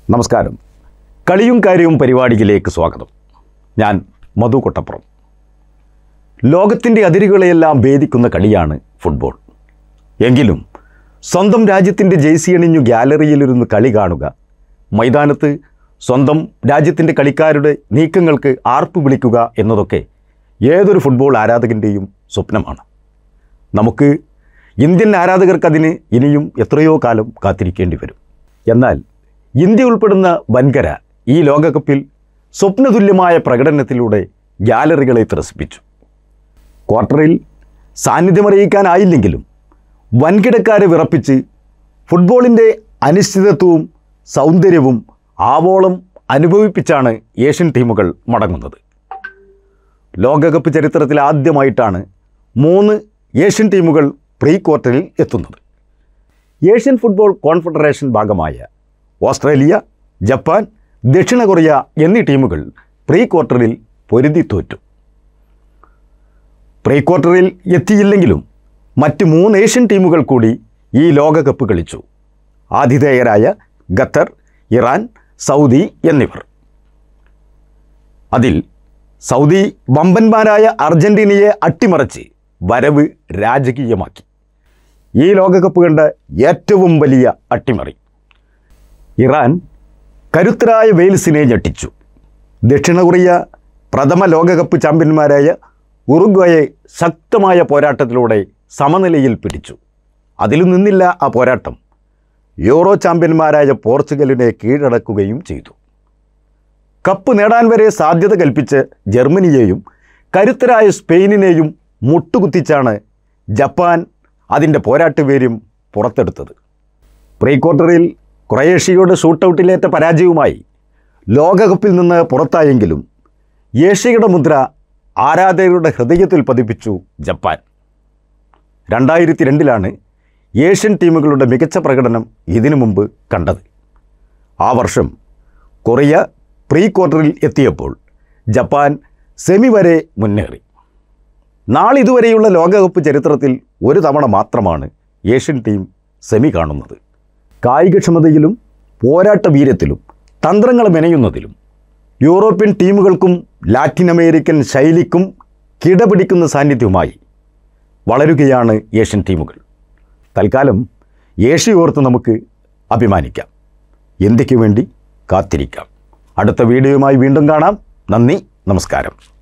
നമസ്കാരം കളിയും കാര്യവും പരിപാടിയിലേക്ക് സ്വാഗതം ഞാൻ മധു കൊട്ടപ്പുറം ലോകത്തിൻ്റെ അതിരുകളെയെല്ലാം ഭേദിക്കുന്ന കളിയാണ് ഫുട്ബോൾ എങ്കിലും സ്വന്തം രാജ്യത്തിൻ്റെ ജേഴ്സി അണിഞ്ഞു ഗ്യാലറിയിലിരുന്ന് കളി കാണുക മൈതാനത്ത് സ്വന്തം രാജ്യത്തിൻ്റെ കളിക്കാരുടെ നീക്കങ്ങൾക്ക് ആർപ്പ് വിളിക്കുക എന്നതൊക്കെ ഏതൊരു ഫുട്ബോൾ ആരാധകൻ്റെയും സ്വപ്നമാണ് നമുക്ക് ഇന്ത്യൻ ആരാധകർക്കതിന് ഇനിയും എത്രയോ കാലം കാത്തിരിക്കേണ്ടി വരും എന്നാൽ ഇന്ത്യ ഉൾപ്പെടുന്ന വൻകര ഈ ലോകകപ്പിൽ സ്വപ്നതുല്യമായ പ്രകടനത്തിലൂടെ ഗ്യാലറികളെ ത്രസിപ്പിച്ചു ക്വാർട്ടറിൽ സാന്നിധ്യമറിയിക്കാനായില്ലെങ്കിലും വൻകിടക്കാരെ വിറപ്പിച്ച് ഫുട്ബോളിൻ്റെ അനിശ്ചിതത്വവും സൗന്ദര്യവും ആവോളം അനുഭവിപ്പിച്ചാണ് ഏഷ്യൻ ടീമുകൾ മടങ്ങുന്നത് ലോകകപ്പ് ചരിത്രത്തിൽ ആദ്യമായിട്ടാണ് മൂന്ന് ഏഷ്യൻ ടീമുകൾ പ്രീ ക്വാർട്ടറിൽ എത്തുന്നത് ഏഷ്യൻ ഫുട്ബോൾ കോൺഫെഡറേഷൻ ഭാഗമായ ഓസ്ട്രേലിയ ജപ്പാൻ ദക്ഷിണ കൊറിയ എന്നീ ടീമുകൾ പ്രീ ക്വാർട്ടറിൽ പൊരുതി തോറ്റു പ്രീ ക്വാർട്ടറിൽ എത്തിയില്ലെങ്കിലും മറ്റ് മൂന്ന് ഏഷ്യൻ ടീമുകൾ കൂടി ഈ ലോകകപ്പ് കളിച്ചു ആതിഥേയരായ ഖത്തർ ഇറാൻ സൗദി എന്നിവർ അതിൽ സൗദി വമ്പന്മാരായ അർജന്റീനയെ അട്ടിമറിച്ച് വരവ് രാജകീയമാക്കി ഈ ലോകകപ്പ് കണ്ട ഏറ്റവും വലിയ അട്ടിമറി ഇറാൻ കരുത്തരായ വെയിൽസിനെ ഞെട്ടിച്ചു ദക്ഷിണ കൊറിയ പ്രഥമ ലോകകപ്പ് ചാമ്പ്യന്മാരായ ഉറുഗ്വയെ ശക്തമായ പോരാട്ടത്തിലൂടെ സമനിലയിൽ പിടിച്ചു അതിലും നിന്നില്ല ആ പോരാട്ടം യൂറോ ചാമ്പ്യന്മാരായ പോർച്ചുഗലിനെ കീഴടക്കുകയും ചെയ്തു കപ്പ് നേടാൻ വരെ സാധ്യത കൽപ്പിച്ച് ജർമ്മനിയെയും കരുത്തരായ സ്പെയിനിനെയും മുട്ടുകുത്തിച്ചാണ് ജപ്പാൻ അതിൻ്റെ പോരാട്ടവീര്യം പുറത്തെടുത്തത് പ്രീ ക്വാർട്ടറിൽ ക്രൊയേഷ്യയുടെ ഷൂട്ടൗട്ടിലേറ്റ പരാജയവുമായി ലോകകപ്പിൽ നിന്ന് പുറത്തായെങ്കിലും ഏഷ്യയുടെ മുദ്ര ആരാധകരുടെ ഹൃദയത്തിൽ പതിപ്പിച്ചു ജപ്പാൻ രണ്ടായിരത്തി രണ്ടിലാണ് ഏഷ്യൻ ടീമുകളുടെ മികച്ച പ്രകടനം ഇതിനു മുമ്പ് കണ്ടത് ആ വർഷം കൊറിയ പ്രീ ക്വാർട്ടറിൽ എത്തിയപ്പോൾ ജപ്പാൻ സെമി വരെ മുന്നേറി നാളിതുവരെയുള്ള ലോകകപ്പ് ചരിത്രത്തിൽ ഒരു തവണ മാത്രമാണ് ഏഷ്യൻ ടീം സെമി കാണുന്നത് കായികക്ഷമതയിലും പോരാട്ട വീര്യത്തിലും തന്ത്രങ്ങൾ മെനയുന്നതിലും യൂറോപ്യൻ ടീമുകൾക്കും ലാറ്റിൻ അമേരിക്കൻ ശൈലിക്കും കിടപിടിക്കുന്ന സാന്നിധ്യവുമായി വളരുകയാണ് ഏഷ്യൻ ടീമുകൾ തൽക്കാലം ഏഷ്യ ഓർത്ത് നമുക്ക് അഭിമാനിക്കാം ഇന്ത്യക്ക് വേണ്ടി കാത്തിരിക്കാം അടുത്ത വീഡിയോയുമായി വീണ്ടും കാണാം നന്ദി നമസ്കാരം